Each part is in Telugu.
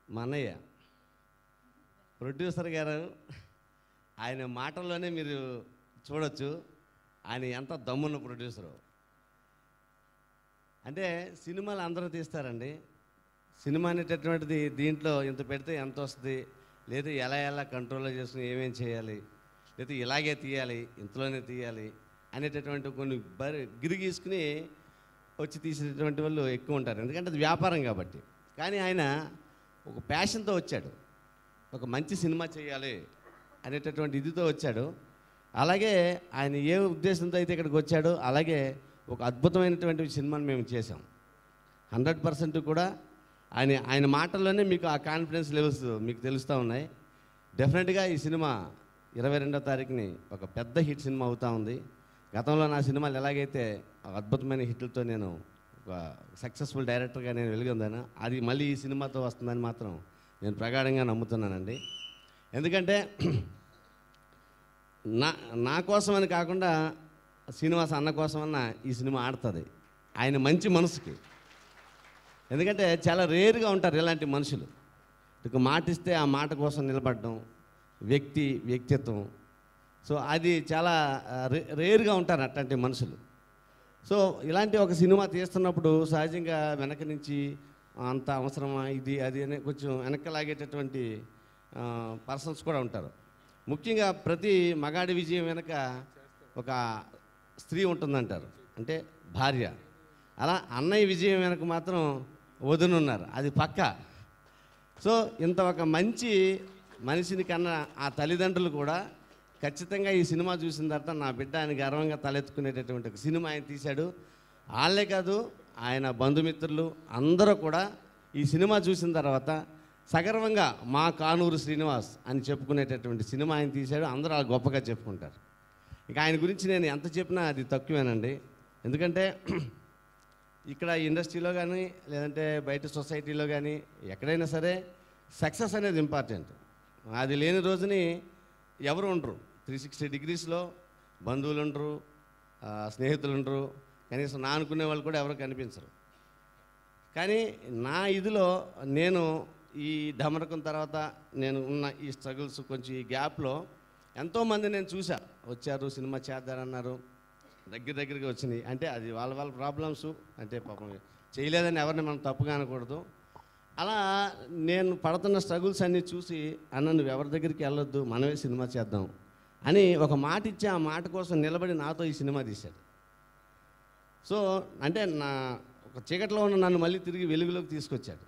మా అన్నయ్య ప్రొడ్యూసర్ గారు ఆయన మాటల్లోనే మీరు చూడొచ్చు ఆయన ఎంత దమ్మున్న ప్రొడ్యూసరు అంటే సినిమాలు అందరూ తీస్తారండి సినిమా అనేటటువంటిది దీంట్లో ఇంత పెడితే ఎంత వస్తుంది లేదా ఎలా ఎలా కంట్రోల్లో చేసుకుని ఏమేం చేయాలి లేదా ఇలాగే తీయాలి ఇంతలోనే తీయాలి అనేటటువంటి కొన్ని బరి గిరిగీసుకుని వచ్చి తీసేటటువంటి వాళ్ళు ఎక్కువ ఉంటారు ఎందుకంటే అది వ్యాపారం కాబట్టి కానీ ఆయన ఒక ప్యాషన్తో వచ్చాడు ఒక మంచి సినిమా చేయాలి అనేటటువంటి ఇదితో వచ్చాడు అలాగే ఆయన ఏ ఉద్దేశంతో అయితే ఇక్కడికి వచ్చాడో అలాగే ఒక అద్భుతమైనటువంటి సినిమాని మేము చేసాం హండ్రెడ్ పర్సెంట్ కూడా ఆయన ఆయన మాటల్లోనే మీకు ఆ కాన్ఫిడెన్స్ లెవెల్స్ మీకు తెలుస్తూ ఉన్నాయి డెఫినెట్గా ఈ సినిమా ఇరవై రెండో తారీఖుని ఒక పెద్ద హిట్ సినిమా అవుతా ఉంది గతంలో నా సినిమాలు ఎలాగైతే ఒక అద్భుతమైన హిట్లతో నేను ఒక సక్సెస్ఫుల్ డైరెక్టర్గా నేను వెలుగొందాను అది మళ్ళీ ఈ సినిమాతో వస్తుందని మాత్రం నేను ప్రగాఢంగా నమ్ముతున్నానండి ఎందుకంటే నా నా కోసమని కాకుండా శ్రీనివాస్ అన్న కోసమన్న ఈ సినిమా ఆడుతుంది ఆయన మంచి మనసుకి ఎందుకంటే చాలా రేరుగా ఉంటారు ఇలాంటి మనుషులు ఒక మాట ఇస్తే ఆ మాట కోసం నిలబడడం వ్యక్తి వ్యక్తిత్వం సో అది చాలా ఆ, రే రేరుగా ఉంటారు అట్లాంటి మనుషులు సో ఇలాంటి ఒక సినిమా తీస్తున్నప్పుడు సహజంగా వెనక నుంచి అంత అవసరమా ఇది అది అని కొంచెం వెనక్కి లాగేటటువంటి పర్సన్స్ కూడా ఉంటారు ముఖ్యంగా ప్రతి మగాడి విజయం వెనక ఒక స్త్రీ ఉంటుందంటారు అంటే భార్య అలా అన్నయ్య విజయం వెనక మాత్రం వదునున్నారు అది పక్క సో ఇంత ఒక మంచి మనిషిని కన్నా ఆ తల్లిదండ్రులు కూడా ఖచ్చితంగా ఈ సినిమా చూసిన తర్వాత నా బిడ్డ ఆయన గర్వంగా తలెత్తుకునేటటువంటి ఒక సినిమా ఆయన తీశాడు వాళ్ళే కాదు ఆయన బంధుమిత్రులు అందరూ కూడా ఈ సినిమా చూసిన తర్వాత సగర్వంగా మా కానూరు శ్రీనివాస్ అని చెప్పుకునేటటువంటి సినిమా ఆయన తీశాడు అందరూ అలా గొప్పగా చెప్పుకుంటారు ఇక ఆయన గురించి నేను ఎంత చెప్పినా అది తక్కువేనండి ఎందుకంటే ఇక్కడ ఇండస్ట్రీలో కానీ లేదంటే బయట సొసైటీలో కానీ ఎక్కడైనా సరే సక్సెస్ అనేది ఇంపార్టెంట్ అది లేని రోజుని ఎవరు ఉండరు త్రీ సిక్స్టీ డిగ్రీస్లో బంధువులు ఉండరు ఆ, స్నేహితులు ఉండరు కనీసం నా అనుకునే వాళ్ళు కూడా ఎవరు కనిపించరు కానీ నా ఇదిలో నేను ఈ ఢమరకం తర్వాత నేను ఉన్న ఈ స్ట్రగుల్స్ కొంచెం ఈ గ్యాప్లో ఎంతోమంది నేను చూసా వచ్చారు సినిమా చేద్దారన్నారు దగ్గర దగ్గరికి వచ్చినాయి అంటే అది వాళ్ళ వాళ్ళ ప్రాబ్లమ్స్ అంటే పాపం చేయలేదని ఎవరిని మనం తప్పుగా అనకూడదు అలా నేను పడుతున్న స్ట్రగుల్స్ అన్నీ చూసి అన్న నువ్వు ఎవరి దగ్గరికి వెళ్ళొద్దు మనమే సినిమా చేద్దాం అని ఒక మాట ఇచ్చి ఆ మాట కోసం నిలబడి నాతో ఈ సినిమా తీశాడు సో అంటే నా ఒక చీకట్లో ఉన్న నన్ను మళ్ళీ తిరిగి వెలుగులోకి తీసుకొచ్చాడు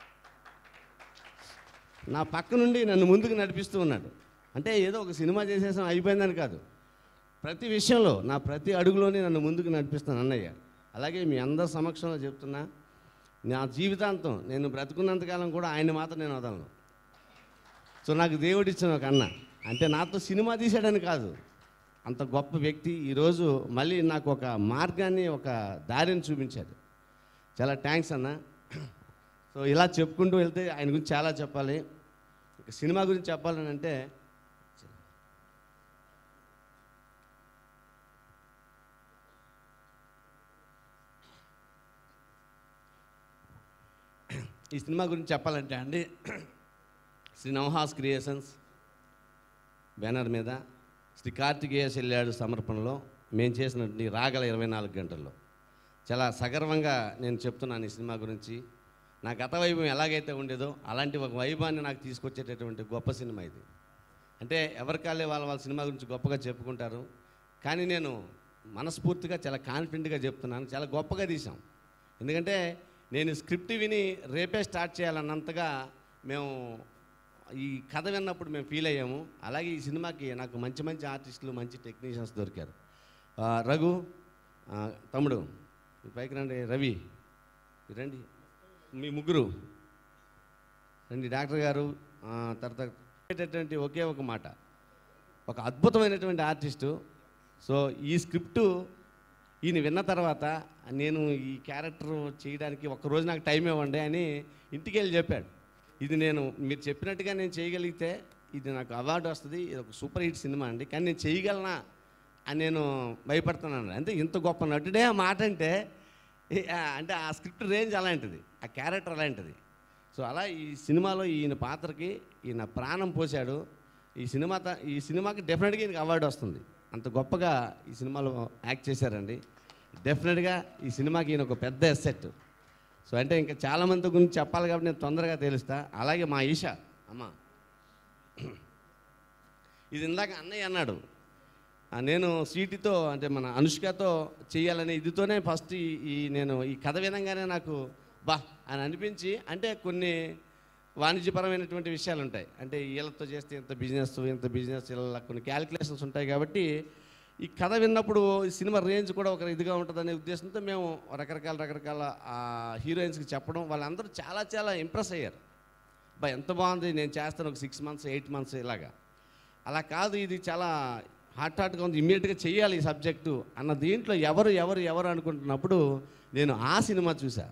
నా పక్క నుండి నన్ను ముందుకు నడిపిస్తూ ఉన్నాడు అంటే ఏదో ఒక సినిమా చేసేసాం అయిపోయిందని కాదు ప్రతి విషయంలో నా ప్రతి అడుగులోనే నన్ను ముందుకు నడిపిస్తాను అన్నయ్య అలాగే మీ అందరి సమక్షంలో చెప్తున్నా నా జీవితాంతం నేను బ్రతుకున్నంతకాలం కూడా ఆయన మాత్రం నేను వదలను సో నాకు దేవుడిచ్చిన ఒక అన్న అంటే నాతో సినిమా తీశాడని కాదు అంత గొప్ప వ్యక్తి ఈరోజు మళ్ళీ నాకు ఒక మార్గాన్ని ఒక దారిని చూపించాడు చాలా థ్యాంక్స్ అన్న సో ఇలా చెప్పుకుంటూ వెళ్తే ఆయన గురించి చాలా చెప్పాలి ఇక సినిమా గురించి చెప్పాలని అంటే ఈ సినిమా గురించి చెప్పాలంటే అండి శ్రీ నవహాస్ క్రియేషన్స్ బ్యానర్ మీద శ్రీ కార్తికేయ చెల్లాడు సమర్పణలో మేము చేసినటువంటి రాగల ఇరవై నాలుగు గంటల్లో చాలా సగర్వంగా నేను చెప్తున్నాను ఈ సినిమా గురించి నా గత వైభవం ఎలాగైతే ఉండేదో అలాంటి ఒక వైభవాన్ని నాకు తీసుకొచ్చేటటువంటి గొప్ప సినిమా ఇది అంటే ఎవరికాలే వాళ్ళ వాళ్ళ సినిమా గురించి గొప్పగా చెప్పుకుంటారు కానీ నేను మనస్ఫూర్తిగా చాలా కాన్ఫిడెంట్గా చెప్తున్నాను చాలా గొప్పగా తీసాం ఎందుకంటే నేను స్క్రిప్ట్ విని రేపే స్టార్ట్ చేయాలన్నంతగా మేము ఈ కథ విన్నప్పుడు మేము ఫీల్ అయ్యాము అలాగే ఈ సినిమాకి నాకు మంచి మంచి ఆర్టిస్టులు మంచి టెక్నీషియన్స్ దొరికారు ఆ, రఘు ఆ, తమ్ముడు ఈ పైకి రండి రవి మీరు రండి మీ ముగ్గురు రండి డాక్టర్ గారు ఆ, తర్వాత చెప్పేటటువంటి ఒకే ఒక మాట ఒక అద్భుతమైనటువంటి ఆర్టిస్టు సో ఈ స్క్రిప్టు ఈయన విన్న తర్వాత నేను ఈ క్యారెక్టర్ చేయడానికి ఒక్క రోజు నాకు టైం ఇవ్వండి అని ఇంటికి వెళ్ళి చెప్పాడు ఇది నేను మీరు చెప్పినట్టుగా నేను చేయగలిగితే ఇది నాకు అవార్డు వస్తుంది ఇది ఒక సూపర్ హిట్ సినిమా అండి కానీ నేను చేయగలనా అని నేను భయపడుతున్నాను అంటే ఇంత గొప్ప నటుడే ఆ మాట అంటే ఏ, ఆ, అంటే ఆ స్క్రిప్ట్ రేంజ్ అలాంటిది ఆ క్యారెక్టర్ అలాంటిది సో అలా ఈ సినిమాలో ఈయన పాత్రకి ఈయన ప్రాణం పోశాడు ఈ సినిమా త- ఈ సినిమాకి డెఫినెట్గా ఈయనకి అవార్డు వస్తుంది అంత గొప్పగా ఈ సినిమాలో యాక్ట్ చేశారండి డెఫినెట్గా ఈ సినిమాకి ఈయన ఒక పెద్ద ఎస్సెట్ సో అంటే ఇంకా చాలామంది గురించి చెప్పాలి కాబట్టి నేను తొందరగా తెలుస్తా అలాగే మా ఈషా అమ్మ ఇది ఇందాక అన్నయ్య అన్నాడు ఆ, నేను స్వీటీతో అంటే మన అనుష్కతో చేయాలనే ఇదితోనే ఫస్ట్ ఈ ఈ నేను ఈ కథ వినంగానే నాకు బా అని అనిపించి అంటే కొన్ని వాణిజ్యపరమైనటువంటి విషయాలు ఉంటాయి అంటే వీళ్ళతో చేస్తే ఇంత బిజినెస్ ఇంత బిజినెస్ ఇలా కొన్ని క్యాలిక్యులేషన్స్ ఉంటాయి కాబట్టి ఈ కథ విన్నప్పుడు ఈ సినిమా రేంజ్ కూడా ఒక ఇదిగా ఉంటుందనే ఉద్దేశంతో మేము రకరకాల రకరకాల హీరోయిన్స్కి చెప్పడం వాళ్ళందరూ చాలా చాలా ఇంప్రెస్ అయ్యారు బా ఎంత బాగుంది నేను చేస్తాను ఒక సిక్స్ మంత్స్ ఎయిట్ మంత్స్ ఇలాగా అలా కాదు ఇది చాలా హాట్ హాట్గా ఉంది ఇమ్మీడియట్గా చేయాలి ఈ సబ్జెక్టు అన్న దీంట్లో ఎవరు ఎవరు ఎవరు అనుకుంటున్నప్పుడు నేను ఆ సినిమా చూసా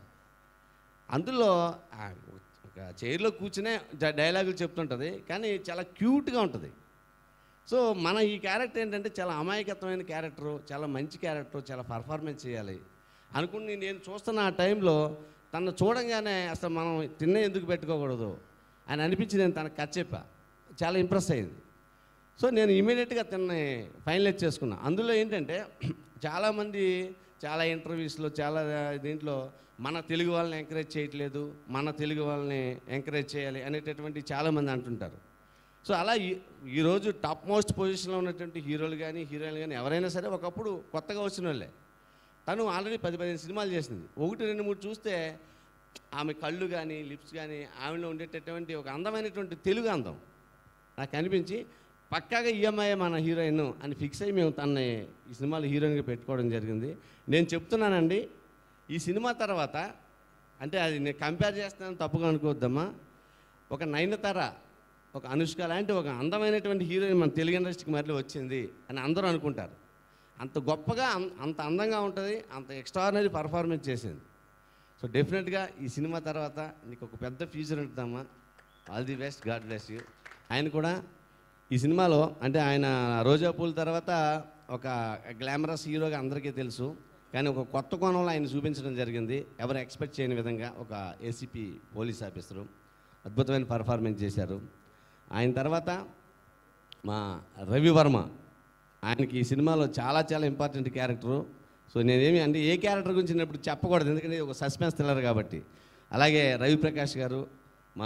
అందులో ఆ ఒక చైర్లో కూర్చునే జ- డైలాగులు చెప్తుంటుంది కానీ చాలా క్యూట్గా ఉంటుంది సో మన ఈ క్యారెక్టర్ ఏంటంటే చాలా అమాయకత్వమైన క్యారెక్టరు చాలా మంచి క్యారెక్టర్ చాలా పర్ఫార్మెన్స్ చేయాలి అనుకుని నేను చూస్తున్న ఆ టైంలో తను చూడంగానే అసలు మనం తిన్న ఎందుకు పెట్టుకోకూడదు అని అనిపించి నేను తనకు కథ చెప్పా చాలా ఇంప్రెస్ అయ్యింది సో నేను ఇమీడియట్గా తనని ఫైనలైజ్ చేసుకున్నా అందులో ఏంటంటే చాలామంది చాలా ఇంటర్వ్యూస్లో చాలా దీంట్లో మన తెలుగు వాళ్ళని ఎంకరేజ్ చేయట్లేదు మన తెలుగు వాళ్ళని ఎంకరేజ్ చేయాలి అనేటటువంటి చాలామంది అంటుంటారు సో అలా ఈ- ఈరోజు టాప్ మోస్ట్ పొజిషన్లో ఉన్నటువంటి హీరోలు కానీ హీరోయిన్లు కానీ ఎవరైనా సరే ఒకప్పుడు కొత్తగా వచ్చిన వాళ్ళే తను ఆల్రెడీ పది పదిహేను సినిమాలు చేసింది ఒకటి రెండు మూడు చూస్తే ఆమె కళ్ళు కానీ లిప్స్ కానీ ఆమెలో ఉండేటటువంటి ఒక అందమైనటువంటి తెలుగు అందం నాకు అనిపించి పక్కాగా ఈఎంఐ మన హీరోయిన్ అని ఫిక్స్ అయ్యి మేము తనని ఈ సినిమాలో హీరోయిన్గా పెట్టుకోవడం జరిగింది నేను చెప్తున్నానండి ఈ సినిమా తర్వాత అంటే అది నేను కంపేర్ చేస్తానని తప్పుగా అనుకోవద్దమ్మా ఒక నయనతార ఒక అనుష్క లాంటి ఒక అందమైనటువంటి హీరోయిన్ మన తెలుగు ఇండస్ట్రీకి మళ్ళీ వచ్చింది అని అందరూ అనుకుంటారు అంత గొప్పగా అం- అంత అందంగా ఉంటుంది అంత ఎక్స్ట్రాడినరీ పర్ఫార్మెన్స్ చేసింది సో డెఫినెట్గా ఈ సినిమా తర్వాత నీకు ఒక పెద్ద ఫ్యూచర్ ఉంటుందమ్మా all the best God bless you ఆయన కూడా ఈ సినిమాలో అంటే ఆయన రోజా పూల తర్వాత ఒక గ్లామరస్ హీరోగా అందరికీ తెలుసు కానీ ఒక కొత్త కోణంలో ఆయన చూపించడం జరిగింది ఎవరు ఎక్స్పెక్ట్ చేయని విధంగా ఒక ఏసీపీ పోలీస్ ఆఫీసరు అద్భుతమైన పర్ఫార్మెన్స్ చేశారు ఆయన తర్వాత మా రవివర్మ ఆయనకి ఈ సినిమాలో చాలా చాలా ఇంపార్టెంట్ క్యారెక్టరు సో నేనేమి అంటే ఏ క్యారెక్టర్ గురించి నేను ఇప్పుడు చెప్పకూడదు ఎందుకంటే ఇది ఒక సస్పెన్స్ థ్రిల్లర్ కాబట్టి అలాగే రవి ప్రకాష్ గారు మా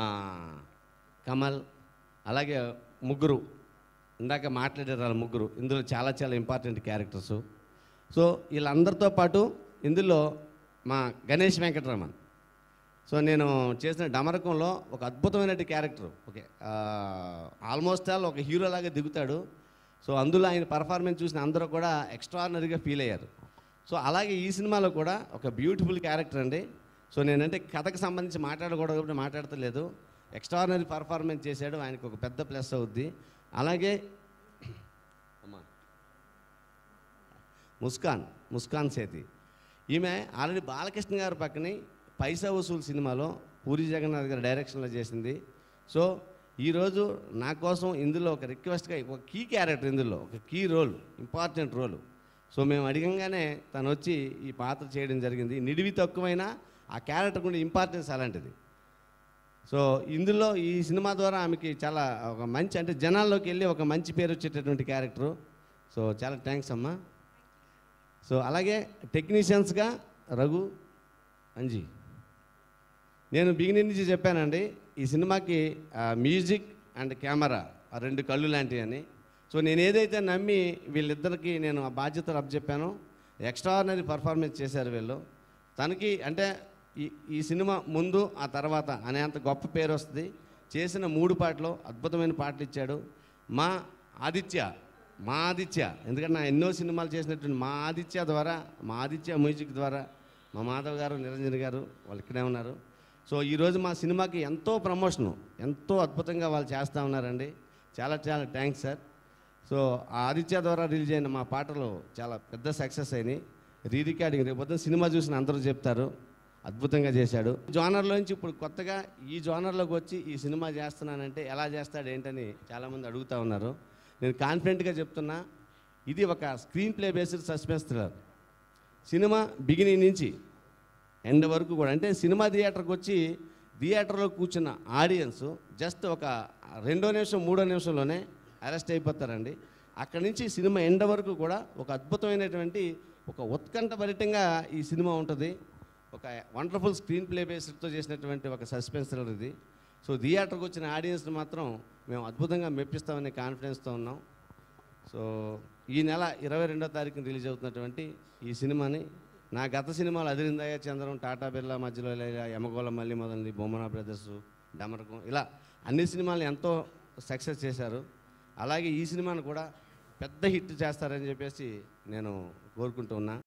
కమల్ అలాగే ముగ్గురు ఇందాక మాట్లాడారు వాళ్ళ ముగ్గురు ఇందులో చాలా చాలా ఇంపార్టెంట్ క్యారెక్టర్స్ సో వీళ్ళందరితో పాటు ఇందులో మా గణేష్ వెంకటరమణ్ సో నేను చేసిన డమరకంలో ఒక అద్భుతమైన క్యారెక్టర్ ఓకే ఆల్మోస్ట్ ఆల్ ఒక హీరో లాగా దిగుతాడు సో అందులో ఆయన పర్ఫార్మెన్స్ చూసిన అందరూ కూడా ఎక్స్ట్రాడినరీగా ఫీల్ అయ్యారు సో అలాగే ఈ సినిమాలో కూడా ఒక బ్యూటిఫుల్ క్యారెక్టర్ అండి సో నేనంటే కథకు సంబంధించి మాట్లాడకూడదు కాబట్టి మాట్లాడతలేదు ఎక్స్ట్రాడినరీ పర్ఫార్మెన్స్ చేశాడు ఆయనకు ఒక పెద్ద ప్లస్ అవుద్ది అలాగే అమ్మా ముస్కాన్ ముస్కాన్ సేతి ఈమె ఆల్రెడీ బాలకృష్ణ గారి పక్కనే పైసా వసూలు సినిమాలో పూరి జగన్నాథ్ గారి డైరెక్షన్లో చేసింది సో ఈరోజు నా కోసం ఇందులో ఒక రిక్వెస్ట్గా ఒక కీ క్యారెక్టర్ ఇందులో ఒక key role important role so మేము అడిగంగానే తను వచ్చి ఈ పాత్ర చేయడం జరిగింది నిడివి తక్కువైనా ఆ క్యారెక్టర్ కూడా ఇంపార్టెన్స్ అలాంటిది సో ఇందులో ఈ సినిమా ద్వారా ఆమెకి చాలా ఒక మంచి అంటే జనాల్లోకి వెళ్ళి ఒక మంచి పేరు వచ్చేటటువంటి క్యారెక్టరు సో చాలా థ్యాంక్స్ అమ్మా సో అలాగే టెక్నీషియన్స్గా రఘు అంజీ నేను బిగినింగ్ నుంచి చెప్పానండి ఈ సినిమాకి ఆ, మ్యూజిక్ అండ్ కెమెరా ఆ రెండు కళ్ళు లాంటివి అని సో నేను ఏదైతే నమ్మి వీళ్ళిద్దరికి నేను ఆ బాధ్యతలు అప్పచెప్పానో ఎక్స్ట్రాడినరీ పర్ఫార్మెన్స్ చేశారు వీళ్ళు తనకి అంటే ఈ ఈ సినిమా ముందు ఆ తర్వాత అనే అంత గొప్ప పేరు వస్తుంది చేసిన మూడు పాటలు అద్భుతమైన పాటలు ఇచ్చాడు మా ఆదిత్య మా ఆదిత్య ఎందుకంటే నా ఎన్నో సినిమాలు చేసినటువంటి మా ఆదిత్య ద్వారా మా ఆదిత్య మ్యూజిక్ ద్వారా మా మాధవ్ గారు నిరంజన్ గారు వాళ్ళు ఇక్కడే ఉన్నారు సో ఈరోజు మా సినిమాకి ఎంతో ప్రమోషను ఎంతో అద్భుతంగా వాళ్ళు చేస్తూ ఉన్నారండి చాలా చాలా థ్యాంక్స్ సార్ సో ఆ ఆదిత్య ద్వారా రిలీజ్ అయిన మా పాటలు చాలా పెద్ద సక్సెస్ అయినాయి రీ రికార్డింగ్ రేపు పొద్దున్న సినిమా చూసిన అందరూ చెప్తారు అద్భుతంగా చేశాడు జోనర్లోంచి ఇప్పుడు కొత్తగా ఈ జోనర్లోకి వచ్చి ఈ సినిమా చేస్తున్నానంటే ఎలా చేస్తాడు ఏంటని చాలామంది అడుగుతూ ఉన్నారు నేను కాన్ఫిడెంట్గా చెప్తున్నా ఇది ఒక screenplay based suspense thriller cinema beginning నుంచి ఎండ్ వరకు కూడా అంటే సినిమా థియేటర్కి వచ్చి థియేటర్లో కూర్చున్న ఆడియన్స్ జస్ట్ ఒక రెండో నిమిషం మూడో నిమిషంలోనే అరెస్ట్ అయిపోతారండి అక్కడి నుంచి సినిమా ఎండ్ వరకు కూడా ఒక అద్భుతమైనటువంటి ఒక ఉత్కంఠభరితంగా ఈ సినిమా ఉంటుంది ఒక వండర్ఫుల్ స్క్రీన్ ప్లే బేస్డ్తో చేసినటువంటి ఒక సస్పెన్స్ థ్రిల్లర్ ఇది సో థియేటర్కి వచ్చిన ఆడియన్స్ని మాత్రం మేము అద్భుతంగా మెప్పిస్తామనే కాన్ఫిడెన్స్తో ఉన్నాం సో ఈ నెల ఇరవై రెండో తారీఖున రిలీజ్ అవుతున్నటువంటి ఈ సినిమాని నా గత సినిమాలు అదిరిందయ్య చంద్రం టాటా బిర్లా మధ్యలో లేలా యమగోళ మళ్ళీ మొదలైంది బొమ్మన బ్రదర్స్ డమరకం ఇలా అన్ని సినిమాలు ఎంతో సక్సెస్ చేశారు అలాగే ఈ సినిమాను కూడా పెద్ద హిట్ చేస్తారని చెప్పేసి నేను కోరుకుంటూ ఉన్నా